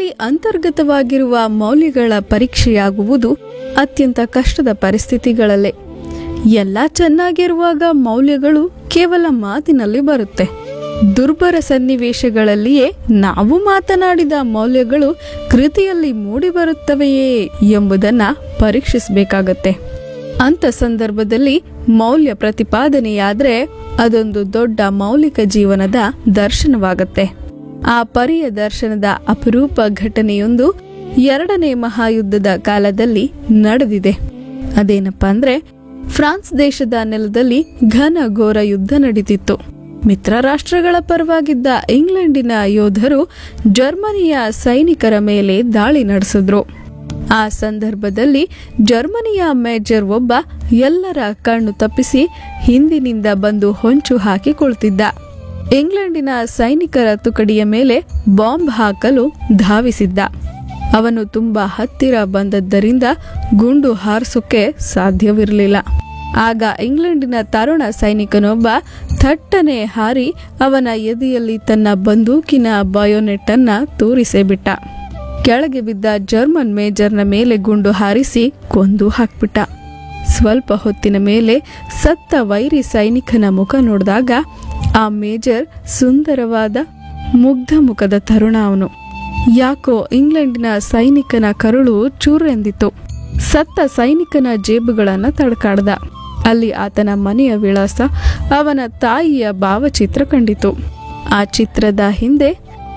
ಅಂತರ್ಗತವಾಗಿರುವ ಮೌಲ್ಯಗಳ ಪರೀಕ್ಷೆಯಾಗುವುದು ಅತ್ಯಂತ ಕಷ್ಟದ ಪರಿಸ್ಥಿತಿಗಳಲ್ಲೇ ಎಲ್ಲ ಚೆನ್ನಾಗಿರುವಾಗ ಮೌಲ್ಯಗಳು ಕೇವಲ ಮಾತಿನಲ್ಲಿ ಬರುತ್ತೆ ದುರ್ಬರ ಸನ್ನಿವೇಶಗಳಲ್ಲಿಯೇ ನಾವು ಮಾತನಾಡಿದ ಮೌಲ್ಯಗಳು ಕೃತಿಯಲ್ಲಿ ಮೂಡಿಬರುತ್ತವೆಯೇ ಎಂಬುದನ್ನ ಪರೀಕ್ಷಿಸಬೇಕಾಗತ್ತೆ ಅಂತ ಸಂದರ್ಭದಲ್ಲಿ ಮೌಲ್ಯ ಪ್ರತಿಪಾದನೆಯಾದ್ರೆ ಅದೊಂದು ದೊಡ್ಡ ಮೌಲಿಕ ಜೀವನದ ದರ್ಶನವಾಗತ್ತೆ ಆ ಪರಿಯ ದರ್ಶನದ ಅಪರೂಪ ಘಟನೆಯೊಂದು ಎರಡನೇ ಮಹಾಯುದ್ಧದ ಕಾಲದಲ್ಲಿ ನಡೆದಿದೆ ಅದೇನಪ್ಪಾ ಅಂದ್ರೆ ಫ್ರಾನ್ಸ್ ದೇಶದ ನೆಲದಲ್ಲಿ ಘನ ಘೋರ ಯುದ್ಧ ನಡೀತಿತ್ತು ಮಿತ್ರ ರಾಷ್ಟ್ರಗಳ ಪರವಾಗಿದ್ದ ಇಂಗ್ಲೆಂಡಿನ ಯೋಧರು ಜರ್ಮನಿಯ ಸೈನಿಕರ ಮೇಲೆ ದಾಳಿ ನಡೆಸಿದ್ರು ಆ ಸಂದರ್ಭದಲ್ಲಿ ಜರ್ಮನಿಯ ಮೇಜರ್ ಒಬ್ಬ ಎಲ್ಲರ ಕಣ್ಣು ತಪ್ಪಿಸಿ ಹಿಂದಿನಿಂದ ಬಂದು ಹೊಂಚು ಹಾಕಿ ಕುಳಿತಿದ್ದ ಇಂಗ್ಲೆಂಡಿನ ಸೈನಿಕರ ತುಕಡಿಯ ಮೇಲೆ ಬಾಂಬ್ ಹಾಕಲು ಧಾವಿಸಿದ್ದ ಅವನು ತುಂಬಾ ಹತ್ತಿರ ಬಂದದ್ದರಿಂದ ಗುಂಡು ಹಾರಿಸೋಕೆ ಸಾಧ್ಯವಿರಲಿಲ್ಲ ಆಗ ಇಂಗ್ಲೆಂಡಿನ ತರುಣ ಸೈನಿಕನೊಬ್ಬ ಥಟ್ಟನೆ ಹಾರಿ ಅವನ ಎದೆಯಲ್ಲಿ ತನ್ನ ಬಂದೂಕಿನ ಬಯೋನೆಟ್ ಅನ್ನ ತೂರಿಸೇ ಬಿಟ್ಟ ಕೆಳಗೆ ಬಿದ್ದ ಜರ್ಮನ್ ಮೇಜರ್ನ ಮೇಲೆ ಗುಂಡು ಹಾರಿಸಿ ಕೊಂದು ಹಾಕ್ಬಿಟ್ಟ ಸ್ವಲ್ಪ ಹೊತ್ತಿನ ಮೇಲೆ ಸತ್ತ ವೈರಿ ಸೈನಿಕನ ಮುಖ ನೋಡಿದಾಗ ಆ ಮೇಜರ್ ಸುಂದರವಾದ ಮುಗ್ಧ ಮುಖದ ತರುಣ ಅವನು ಯಾಕೋ ಇಂಗ್ಲೆಂಡಿನ ಸೈನಿಕನ ಕರುಳು ಚೂರೆಂದಿತು ಸತ್ತ ಸೈನಿಕನ ಜೇಬುಗಳನ್ನು ತಡ್ಕಾಡ್ದ ಅಲ್ಲಿ ಆತನ ಮನೆಯ ವಿಳಾಸ ಅವನ ತಾಯಿಯ ಭಾವಚಿತ್ರ ಕಂಡಿತು ಆ ಚಿತ್ರದ ಹಿಂದೆ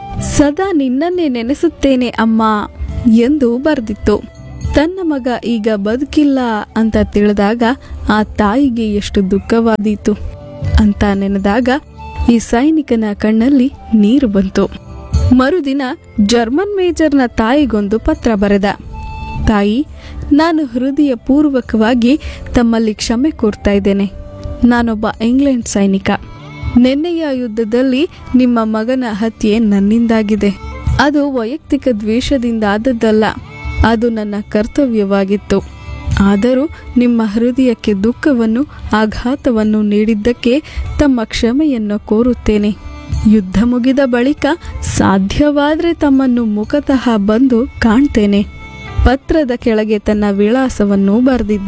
ಸದಾ ನಿನ್ನನ್ನೇ ನೆನೆಸುತ್ತೇನೆ ಅಮ್ಮ ಎಂದು ಬರೆದಿತ್ತು ತನ್ನ ಮಗ ಈಗ ಬದುಕಿಲ್ಲ ಅಂತ ತಿಳಿದಾಗ ಆ ತಾಯಿಗೆ ಎಷ್ಟು ದುಃಖವಾದೀತು ಅಂತ ನೆನೆದಾಗ ಈ ಸೈನಿಕನ ಕಣ್ಣಲ್ಲಿ ನೀರು ಬಂತು ಮರುದಿನ ಜರ್ಮನ್ ಮೇಜರ್ನ ತಾಯಿಗೊಂದು ಪತ್ರ ಬರೆದ ತಾಯಿ ನಾನು ಹೃದಯ ಪೂರ್ವಕವಾಗಿ ತಮ್ಮಲ್ಲಿ ಕ್ಷಮೆ ಕೋರ್ತಾ ಇದ್ದೇನೆ ನಾನೊಬ್ಬ ಇಂಗ್ಲೆಂಡ್ ಸೈನಿಕ ನಿನ್ನೆಯ ಯುದ್ಧದಲ್ಲಿ ನಿಮ್ಮ ಮಗನ ಹತ್ಯೆ ನನ್ನಿಂದಾಗಿದೆ ಅದು ವೈಯಕ್ತಿಕ ದ್ವೇಷದಿಂದ ಆದದ್ದಲ್ಲ ಅದು ನನ್ನ ಕರ್ತವ್ಯವಾಗಿತ್ತು ಆದರೂ ನಿಮ್ಮ ಹೃದಯಕ್ಕೆ ದುಃಖವನ್ನು ಆಘಾತವನ್ನು ನೀಡಿದ್ದಕ್ಕೆ ತಮ್ಮ ಕ್ಷಮೆಯನ್ನು ಕೋರುತ್ತೇನೆ ಯುದ್ಧ ಮುಗಿದ ಬಳಿಕ ಸಾಧ್ಯವಾದರೆ ತಮ್ಮನ್ನು ಮುಖತಃ ಬಂದು ಕಾಣ್ತೇನೆ ಪತ್ರದ ಕೆಳಗೆ ತನ್ನ ವಿಳಾಸವನ್ನು ಬರೆದಿದ್ದ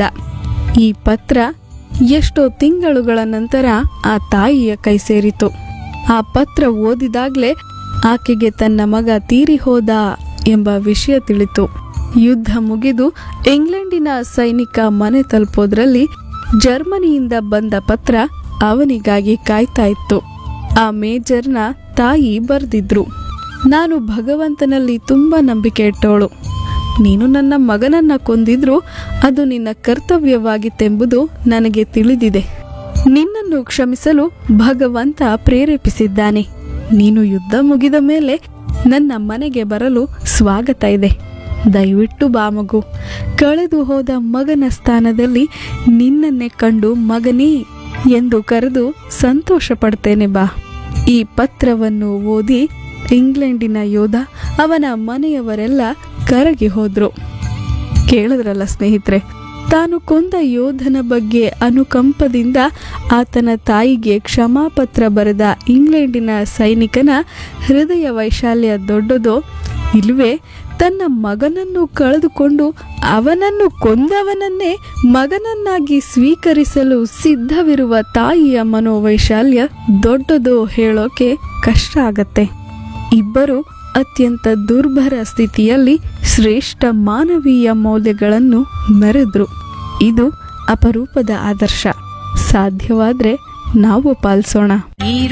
ಈ ಪತ್ರ ಎಷ್ಟೋ ತಿಂಗಳುಗಳ ನಂತರ ಆ ತಾಯಿಯ ಕೈ ಸೇರಿತು ಆ ಪತ್ರ ಓದಿದಾಗ್ಲೇ ಆಕೆಗೆ ತನ್ನ ಮಗ ತೀರಿ ಹೋದ ಎಂಬ ವಿಷಯ ತಿಳಿತು ಯುದ್ಧ ಮುಗಿದು ಇಂಗ್ಲೆಂಡಿನ ಸೈನಿಕ ಮನೆ ತಲುಪೋದ್ರಲ್ಲಿ ಜರ್ಮನಿಯಿಂದ ಬಂದ ಪತ್ರ ಅವನಿಗಾಗಿ ಕಾಯ್ತಾ ಇತ್ತು ಆ ಮೇಜರ್ನ ತಾಯಿ ಬರೆದಿದ್ರು ನಾನು ಭಗವಂತನಲ್ಲಿ ತುಂಬ ನಂಬಿಕೆ ಇಟ್ಟವಳು ನೀನು ನನ್ನ ಮಗನನ್ನ ಕೊಂದಿದ್ರು ಅದು ನಿನ್ನ ಕರ್ತವ್ಯವಾಗಿತ್ತೆಂಬುದು ನನಗೆ ತಿಳಿದಿದೆ ನಿನ್ನನ್ನು ಕ್ಷಮಿಸಲು ಭಗವಂತ ಪ್ರೇರೇಪಿಸಿದ್ದಾನೆ ನೀನು ಯುದ್ಧ ಮುಗಿದ ಮೇಲೆ ನನ್ನ ಮನೆಗೆ ಬರಲು ಸ್ವಾಗತ ಇದೆ ದಯವಿಟ್ಟು ಬಾ ಮಗು ಕಳೆದು ಹೋದ ಮಗನ ಸ್ಥಾನದಲ್ಲಿ ನಿನ್ನನ್ನೇ ಕಂಡು ಮಗನೇ ಎಂದು ಕರೆದು ಸಂತೋಷ ಪಡ್ತೇನೆ ಬಾ ಈ ಪತ್ರವನ್ನು ಓದಿ ಇಂಗ್ಲೆಂಡಿನ ಯೋಧ ಅವನ ಮನೆಯವರೆಲ್ಲ ಕರಗಿ ಹೋದ್ರು ಕೇಳಿದ್ರಲ್ಲ ಸ್ನೇಹಿತರೆ ತಾನು ಕೊಂದ ಯೋಧನ ಬಗ್ಗೆ ಅನುಕಂಪದಿಂದ ಆತನ ತಾಯಿಗೆ ಕ್ಷಮಾಪತ್ರ ಬರೆದ ಇಂಗ್ಲೆಂಡಿನ ಸೈನಿಕನ ಹೃದಯ ವೈಶಾಲ್ಯ ದೊಡ್ಡದೋ ಇಲ್ವೇ ತನ್ನ ಮಗನನ್ನು ಕಳೆದುಕೊಂಡು ಅವನನ್ನು ಕೊಂದವನನ್ನೇ ಮಗನನ್ನಾಗಿ ಸ್ವೀಕರಿಸಲು ಸಿದ್ಧವಿರುವ ತಾಯಿಯ ಮನೋವೈಶಾಲ್ಯ ದೊಡ್ಡದೋ ಹೇಳೋಕೆ ಕಷ್ಟ ಆಗತ್ತೆ ಇಬ್ಬರು ಅತ್ಯಂತ ದುರ್ಭರ ಸ್ಥಿತಿಯಲ್ಲಿ ಶ್ರೇಷ್ಠ ಮಾನವೀಯ ಮೌಲ್ಯಗಳನ್ನು ಮೆರೆದ್ರು ಇದು ಅಪರೂಪದ ಆದರ್ಶ ಸಾಧ್ಯವಾದ್ರೆ ನಾವು ಪಾಲಿಸೋಣ ನೀರು